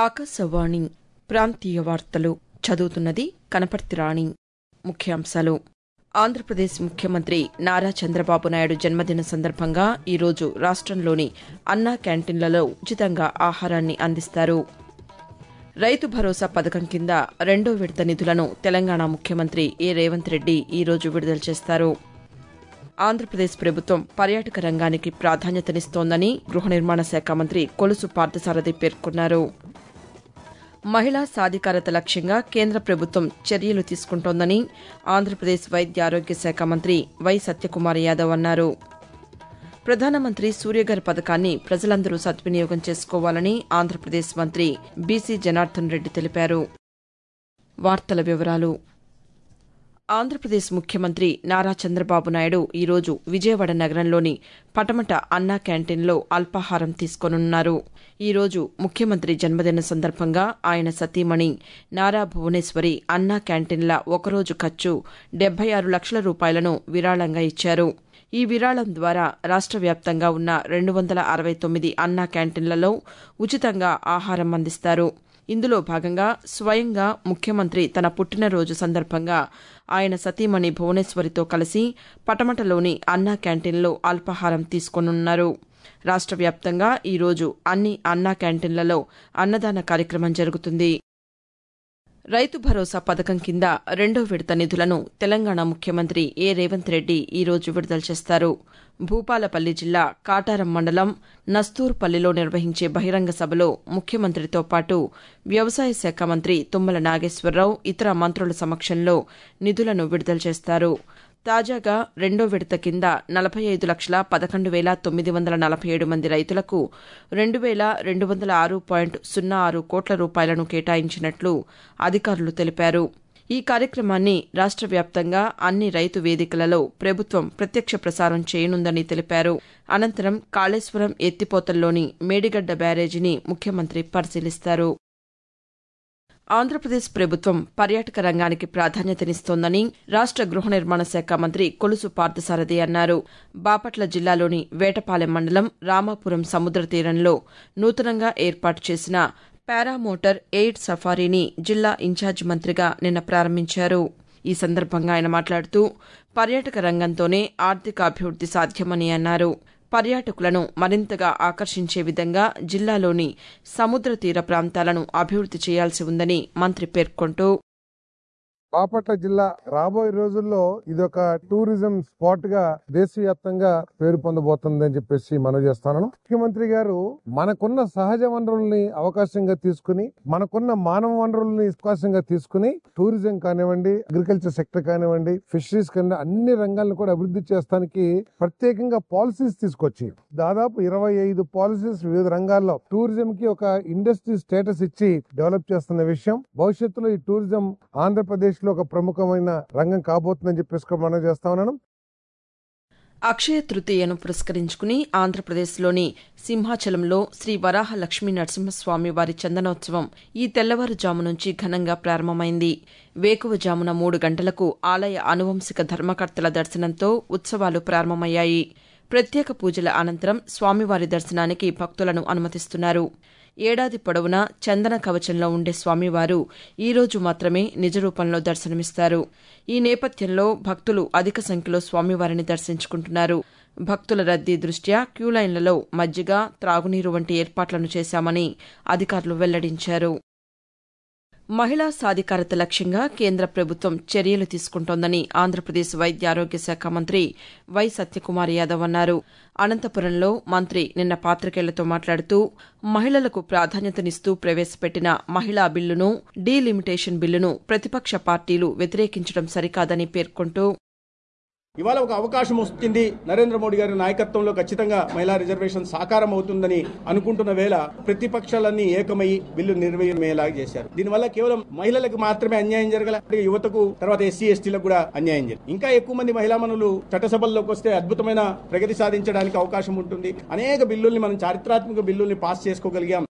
ఆకాశవాణి ప్రాంతీయ వార్తలు చదువుతున్నది కనపర్తి రాణి ముఖ్యాంశాలు ఆంధ్రప్రదేశ్ ముఖ్యమంత్రి నారా చంద్రబాబు నాయుడు జన్మదిన సందర్భంగా ఈరోజు రాష్టంలోని అన్నా క్యాంటీన్లలో ఉచితంగా ఆహారాన్ని అందిస్తారు రైతు భరోసా పథకం కింద రెండో విడత నిధులను తెలంగాణ ముఖ్యమంత్రి ఏ రేవంత్ రెడ్డి ఈరోజు విడుదల చేస్తారు ఆంధ్రప్రదేశ్ ప్రభుత్వం పర్యాటక రంగానికి ప్రాధాన్యతనిస్తోందని గృహ నిర్మాణ శాఖ మంత్రి కొలుసు పార్థసారథి పేర్కొన్నారు మహిళా సాధికారత లక్ష్యంగా కేంద్ర ప్రభుత్వం చర్యలు తీసుకుంటోందని ఆంధ్రప్రదేశ్ వైద్య ఆరోగ్య శాఖ మంత్రి వై సత్యకుమార్ యాదవ్ అన్నారు ప్రధానమంత్రి సూర్యఘర్ పథకాన్ని ప్రజలందరూ సద్వినియోగం చేసుకోవాలని ఆంధ్రప్రదేశ్ మంత్రి బీసీ జనార్దన్ రెడ్డి తెలిపారు వార్తల వివరాలు ఆంధ్రప్రదేశ్ ముఖ్యమంత్రి నారా చంద్రబాబు నాయుడు ఈరోజు విజయవాడ నగరంలోని పటమట అన్నా క్యాంటీన్లో అల్పాహారం తీసుకోనున్నారు ఈరోజు ముఖ్యమంత్రి జన్మదిన సందర్భంగా ఆయన సతీమణి నారా భువనేశ్వరి అన్నా క్యాంటీన్ల ఒకరోజు ఖర్చు డెబ్బై ఆరు లక్షల రూపాయలను విరాళంగా ఇచ్చారు ఈ విరాళం ద్వారా రాష్ట వ్యాప్తంగా ఉన్న రెండు వందల అరవై తొమ్మిది అన్నా క్యాంటీన్లలో ఉచితంగా ఆహారం అందిస్తారు ఇందులో భాగంగా స్వయంగా ముఖ్యమంత్రి తన పుట్టినరోజు సందర్భంగా ఆయన సతీమణి భువనేశ్వరితో కలిసి పటమటలోని అన్నా క్యాంటీన్లో అల్పాహారం తీసుకోనున్నారు రాష్ట వ్యాప్తంగా ఈరోజు అన్ని అన్నా క్యాంటీన్లలో అన్నదాన కార్యక్రమం జరుగుతుంది రైతు భరోసా పథకం కింద రెండో విడత నిధులను తెలంగాణ ముఖ్యమంత్రి ఏ రేవంత్ రెడ్డి ఈరోజు విడుదల చేస్తారు భూపాలపల్లి జిల్లా కాటారం మండలం నస్తూర్పల్లిలో నిర్వహించే బహిరంగ సభలో ముఖ్యమంత్రితో పాటు వ్యవసాయ శాఖ మంత్రి తుమ్మల నాగేశ్వరరావు ఇతర మంత్రుల సమక్షంలో నిధులను విడుదల చేస్తారు తాజాగా రెండో విడత కింద నలభై ఐదు లక్షల పదకొండు వేల తొమ్మిది వందల నలభై ఏడు మంది రైతులకు రెండు వేల రెండు వందల ఆరు పాయింట్ సున్నా ఆరు కోట్ల రూపాయలను కేటాయించినట్లు అధికారులు తెలిపారు ఈ కార్యక్రమాన్ని రాష్ట వ్యాప్తంగా అన్ని రైతు వేదికలలో ప్రభుత్వం ప్రత్యక్ష ప్రసారం చేయనుందని తెలిపారు అనంతరం కాళేశ్వరం ఎత్తిపోతల్లోని మేడిగడ్డ బ్యారేజీని ముఖ్యమంత్రి పరిశీలిస్తారు ఆంధ్రప్రదేశ్ ప్రభుత్వం పర్యాటక రంగానికి ప్రాధాన్యతనిస్తోందని రాష్ట గృహ నిర్మాణ శాఖ మంత్రి కొలుసు పార్థసారథి అన్నారు బాపట్ల జిల్లాలోని వేటపాలెం మండలం రామాపురం సముద్ర తీరంలో నూతనంగా ఏర్పాటు చేసిన పారామోటార్ ఎయిడ్ సఫారీని జిల్లా ఇన్ఛార్జి మంత్రిగా నిన్న ప్రారంభించారు ఈ సందర్భంగా ఆయన మాట్లాడుతూ పర్యాటక రంగంతోనే ఆర్థిక అభివృద్ది సాధ్యమని అన్నారు పర్యాటకులను మరింతగా ఆకర్షించే విధంగా జిల్లాలోని సముద్ర తీర ప్రాంతాలను అభివృద్ది చేయాల్సి ఉందని మంత్రి పేర్కొంటూ బాపట్ల జిల్లా రాబోయే రోజుల్లో ఇది ఒక టూరిజం స్పాట్ గా దేశవ్యాప్తంగా పేరు పొందబోతుందని చెప్పేసి మనం చేస్తాను ముఖ్యమంత్రి గారు మనకున్న సహజ వనరుల్ని అవకాశంగా తీసుకుని మనకున్న మానవ వనరుల్ని అవకాశంగా తీసుకుని టూరిజం కానివ్వండి అగ్రికల్చర్ సెక్టర్ కానివ్వండి ఫిషరీస్ కానివ్వండి అన్ని రంగాలను కూడా అభివృద్ధి చేస్తానికి ప్రత్యేకంగా పాలసీస్ తీసుకొచ్చి దాదాపు ఇరవై ఐదు పాలసీస్ వివిధ రంగాల్లో టూరిజం కి ఒక ఇండస్ట్రీ స్టేటస్ ఇచ్చి డెవలప్ చేస్తున్న విషయం భవిష్యత్తులో ఈ టూరిజం ఆంధ్రప్రదేశ్ లో ఒక ప్రముఖమైన రంగం కాబోతుందని చెప్పేసి మనం చేస్తా ఉన్నాను అక్షయ తృతీయను పురస్కరించుకుని ఆంధ్రప్రదేశ్లోని సింహాచలంలో శ్రీ వరాహ లక్ష్మీ నరసింహస్వామి వారి చందనోత్సవం ఈ తెల్లవారుజాము నుంచి ఘనంగా ప్రారంభమైంది వేకువజామున మూడు గంటలకు ఆలయ అనువంశిక ధర్మకర్తల దర్శనంతో ఉత్సవాలు ప్రారంభమయ్యాయి ప్రత్యేక పూజల అనంతరం స్వామివారి దర్శనానికి భక్తులను అనుమతిస్తున్నారు ఏడాది పొడవునా చందన కవచంలో ఉండే స్వామివారు ఈ రోజు మాత్రమే నిజరూపంలో దర్శనమిస్తారు ఈ నేపథ్యంలో భక్తులు అధిక సంఖ్యలో స్వామివారిని దర్శించుకుంటున్నారు భక్తుల రద్దీ దృష్ట్యా క్యూలైన్లలో మజ్జిగ త్రాగునీరు వంటి ఏర్పాట్లను చేశామని అధికారులు వెల్లడించారు మహిళా సాధికారత లక్ష్యంగా కేంద్ర ప్రభుత్వం చర్యలు తీసుకుంటోందని ఆంధ్రప్రదేశ్ వైద్య ఆరోగ్య శాఖ మంత్రి వై సత్యకుమార్ యాదవ్ అన్నారు అనంతపురంలో మంత్రి నిన్న పాతికేయులతో మాట్లాడుతూ మహిళలకు ప్రాధాన్యతనిస్తూ ప్రవేశపెట్టిన మహిళా బిల్లును డీలిమిటేషన్ బిల్లును ప్రతిపక్ష పార్టీలు వ్యతిరేకించడం సరికాదని పేర్కొంటూ ఇవాళ ఒక అవకాశం వస్తుంది నరేంద్ర మోడీ గారి నాయకత్వంలో ఖచ్చితంగా మహిళా రిజర్వేషన్ సాకారం అవుతుందని అనుకుంటున్న వేళ ప్రతిపక్షాలన్నీ ఏకమై బిల్లు నిర్వహణమయ్యేలా చేశారు దీనివల్ల కేవలం మహిళలకు మాత్రమే అన్యాయం జరగల యువతకు తర్వాత ఎస్సీ ఎస్టీలకు కూడా అన్యాయం జరిగింది ఇంకా ఎక్కువ మంది మహిళా మనులు చట్టసభల్లోకి వస్తే అద్భుతమైన ప్రగతి సాధించడానికి అవకాశం ఉంటుంది అనేక బిల్లుల్ని మనం చారిత్రాత్మక బిల్లుల్ని పాస్ చేసుకోగలిగాం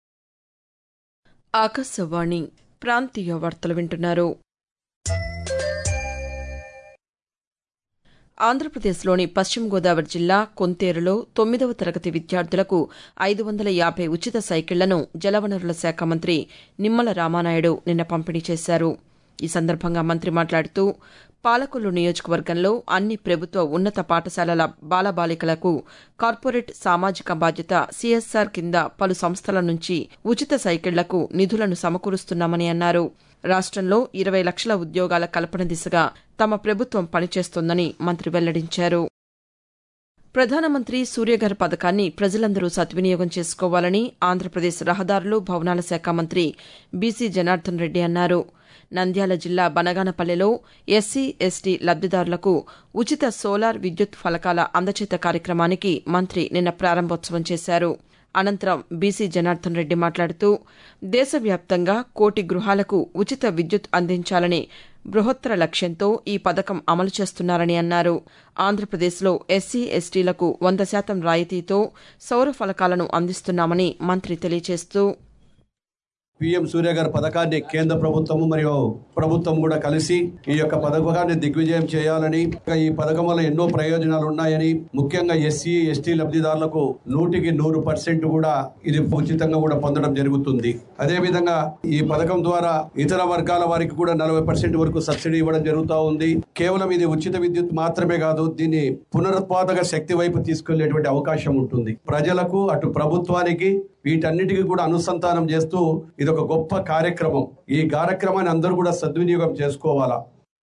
ఆకాశవాణి ప్రాంతీయ వార్తలు వింటున్నారు ఆంధ్రప్రదేశ్లోని పశ్చిమ గోదావరి జిల్లా కొంతేరులో తొమ్మిదవ తరగతి విద్యార్థులకు ఐదు వందల యాభై ఉచిత సైకిళ్లను జలవనరుల శాఖ మంత్రి నిమ్మల రామానాయుడు నిన్న పంపిణీ చేశారు ఈ సందర్భంగా మంత్రి మాట్లాడుతూ పాలకొల్లు నియోజకవర్గంలో అన్ని ప్రభుత్వ ఉన్నత పాఠశాలల బాలబాలికలకు కార్పొరేట్ సామాజిక బాధ్యత సీఎస్ఆర్ కింద పలు సంస్థల నుంచి ఉచిత సైకిళ్లకు నిధులను సమకూరుస్తున్నామని అన్నారు రాష్టంలో ఇరవై లక్షల ఉద్యోగాల కల్పన దిశగా తమ ప్రభుత్వం పనిచేస్తోందని మంత్రి వెల్లడించారు ప్రధానమంత్రి సూర్యఘర్ పథకాన్ని ప్రజలందరూ సద్వినియోగం చేసుకోవాలని ఆంధ్రప్రదేశ్ రహదారులు భవనాల శాఖ మంత్రి బీసీ జనార్దన్ రెడ్డి అన్నారు నంద్యాల జిల్లా బనగానపల్లెలో ఎస్సీ ఎస్టీ లబ్దిదారులకు ఉచిత సోలార్ విద్యుత్ ఫలకాల అందచేత కార్యక్రమానికి మంత్రి నిన్న ప్రారంభోత్సవం చేశారు అనంతరం బీసీ జనార్దన్ రెడ్డి మాట్లాడుతూ దేశవ్యాప్తంగా కోటి గృహాలకు ఉచిత విద్యుత్ అందించాలనే బృహత్తర లక్ష్యంతో ఈ పథకం అమలు చేస్తున్నారని అన్నారు ఆంధ్రప్రదేశ్లో ఎస్సీ ఎస్టీలకు వంద శాతం రాయితీతో సౌర ఫలకాలను అందిస్తున్నామని మంత్రి తెలియజేస్తూ పిఎం సూర్య గారి పథకాన్ని కేంద్ర ప్రభుత్వము మరియు ప్రభుత్వం కూడా కలిసి ఈ యొక్క పథకాన్ని దిగ్విజయం చేయాలని ఇంకా ఈ పథకం వల్ల ఎన్నో ప్రయోజనాలు ఉన్నాయని ముఖ్యంగా ఎస్సీ ఎస్టీ లబ్ధిదారులకు నూటికి నూరు పర్సెంట్ కూడా ఇది ఉచితంగా కూడా పొందడం జరుగుతుంది అదే విధంగా ఈ పథకం ద్వారా ఇతర వర్గాల వారికి కూడా నలభై పర్సెంట్ వరకు సబ్సిడీ ఇవ్వడం జరుగుతూ ఉంది కేవలం ఇది ఉచిత విద్యుత్ మాత్రమే కాదు దీన్ని పునరుత్పాదక శక్తి వైపు తీసుకెళ్లేటువంటి అవకాశం ఉంటుంది ప్రజలకు అటు ప్రభుత్వానికి వీటన్నిటికీ కూడా అనుసంధానం చేస్తూ ఇది ఒక గొప్ప కార్యక్రమం ఈ కార్యక్రమాన్ని అందరూ కూడా సద్వినియోగం చేసుకోవాలా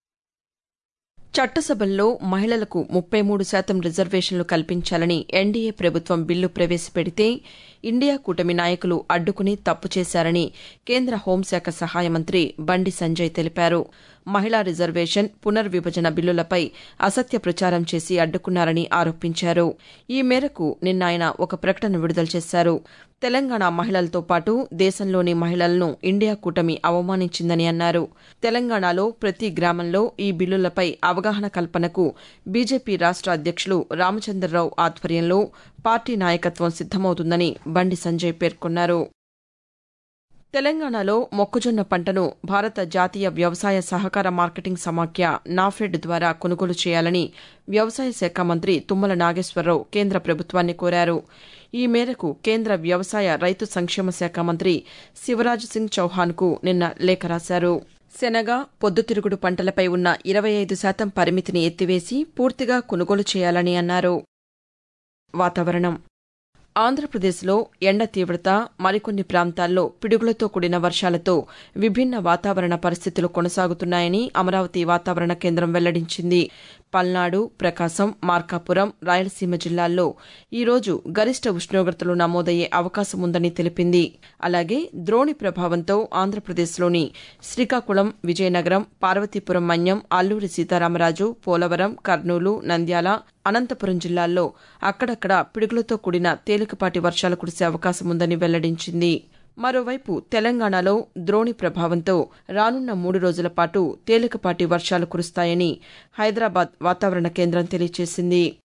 చట్టసభల్లో మహిళలకు ముప్పై మూడు శాతం రిజర్వేషన్లు కల్పించాలని ఎన్డీఏ ప్రభుత్వం బిల్లు ప్రవేశపెడితే ఇండియా కూటమి నాయకులు అడ్డుకుని తప్పు చేశారని కేంద్ర హోంశాఖ సహాయ మంత్రి బండి సంజయ్ తెలిపారు మహిళా రిజర్వేషన్ పునర్విభజన బిల్లులపై అసత్య ప్రచారం చేసి అడ్డుకున్నారని ఆరోపించారు ఈ మేరకు నిన్న ఆయన ఒక ప్రకటన విడుదల చేశారు తెలంగాణ మహిళలతో పాటు దేశంలోని మహిళలను ఇండియా కూటమి అవమానించిందని అన్నారు తెలంగాణలో ప్రతి గ్రామంలో ఈ బిల్లులపై అవగాహన కల్పనకు బీజేపీ రాష్ట అధ్యక్షులు రామచంద్రరావు ఆధ్వర్యంలో పార్టీ నాయకత్వం సిద్దమవుతుందని బండి సంజయ్ పేర్కొన్నారు తెలంగాణలో మొక్కజొన్న పంటను భారత జాతీయ వ్యవసాయ సహకార మార్కెటింగ్ సమాఖ్య నాఫెడ్ ద్వారా కొనుగోలు చేయాలని వ్యవసాయ శాఖ మంత్రి తుమ్మల నాగేశ్వరరావు కేంద్ర ప్రభుత్వాన్ని కోరారు ఈ మేరకు కేంద్ర వ్యవసాయ రైతు సంక్షేమ శాఖ మంత్రి శివరాజ్ సింగ్ చౌహాన్కు నిన్న లేఖ రాశారు శనగ పొద్దుతిరుగుడు పంటలపై ఉన్న ఇరవై ఐదు శాతం పరిమితిని ఎత్తివేసి పూర్తిగా కొనుగోలు చేయాలని అన్నారు వాతావరణం ఆంధ్రప్రదేశ్లో ఎండ తీవ్రత మరికొన్ని ప్రాంతాల్లో పిడుగులతో కూడిన వర్షాలతో విభిన్న వాతావరణ పరిస్థితులు కొనసాగుతున్నాయని అమరావతి వాతావరణ కేంద్రం వెల్లడించింది పల్నాడు ప్రకాశం మార్కాపురం రాయలసీమ జిల్లాల్లో ఈరోజు గరిష్ట ఉష్ణోగ్రతలు నమోదయ్యే అవకాశం ఉందని తెలిపింది అలాగే ద్రోణి ప్రభావంతో ఆంధ్రప్రదేశ్లోని శ్రీకాకుళం విజయనగరం పార్వతీపురం మన్యం అల్లూరి సీతారామరాజు పోలవరం కర్నూలు నంద్యాల అనంతపురం జిల్లాల్లో అక్కడక్కడ పిడుగులతో కూడిన తేలికపాటి వర్షాలు కురిసే అవకాశం ఉందని వెల్లడించింది మరోవైపు తెలంగాణలో ద్రోణి ప్రభావంతో రానున్న మూడు రోజుల పాటు తేలికపాటి వర్షాలు కురుస్తాయని హైదరాబాద్ వాతావరణ కేంద్రం తెలియజేసింది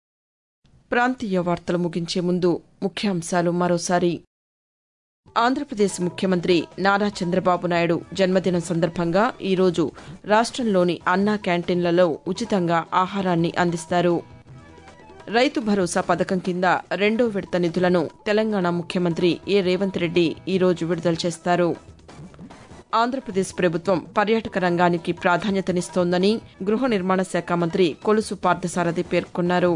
ప్రాంతీయ వార్తలు ముగించే ముందు ముఖ్యాంశాలు మరోసారి ఆంధ్రప్రదేశ్ ముఖ్యమంత్రి నారా చంద్రబాబు నాయుడు జన్మదినం సందర్భంగా ఈరోజు రాష్ట్రంలోని అన్నా క్యాంటీన్లలో ఉచితంగా ఆహారాన్ని అందిస్తారు రైతు భరోసా పథకం కింద రెండో విడత నిధులను తెలంగాణ ముఖ్యమంత్రి ఏ రేవంత్ రెడ్డి ఈరోజు విడుదల చేస్తారు ఆంధ్రప్రదేశ్ ప్రభుత్వం పర్యాటక రంగానికి ప్రాధాన్యతనిస్తోందని గృహ నిర్మాణ శాఖ మంత్రి కొలుసు పార్థసారథి పేర్కొన్నారు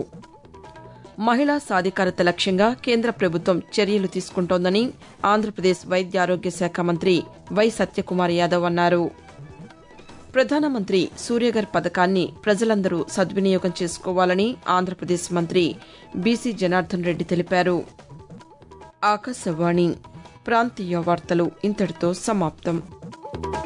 మహిళా సాధికారత లక్ష్యంగా కేంద్ర ప్రభుత్వం చర్యలు తీసుకుంటోందని ఆంధ్రప్రదేశ్ వైద్యారోగ్య శాఖ మంత్రి వై సత్యకుమార్ యాదవ్ అన్నారు ప్రధానమంత్రి సూర్యగర్ పథకాన్ని ప్రజలందరూ సద్వినియోగం చేసుకోవాలని ఆంధ్రప్రదేశ్ మంత్రి బీసీ జనార్దన్ రెడ్డి తెలిపారు ఆకాశవాణి ప్రాంతీయ వార్తలు ఇంతటితో సమాప్తం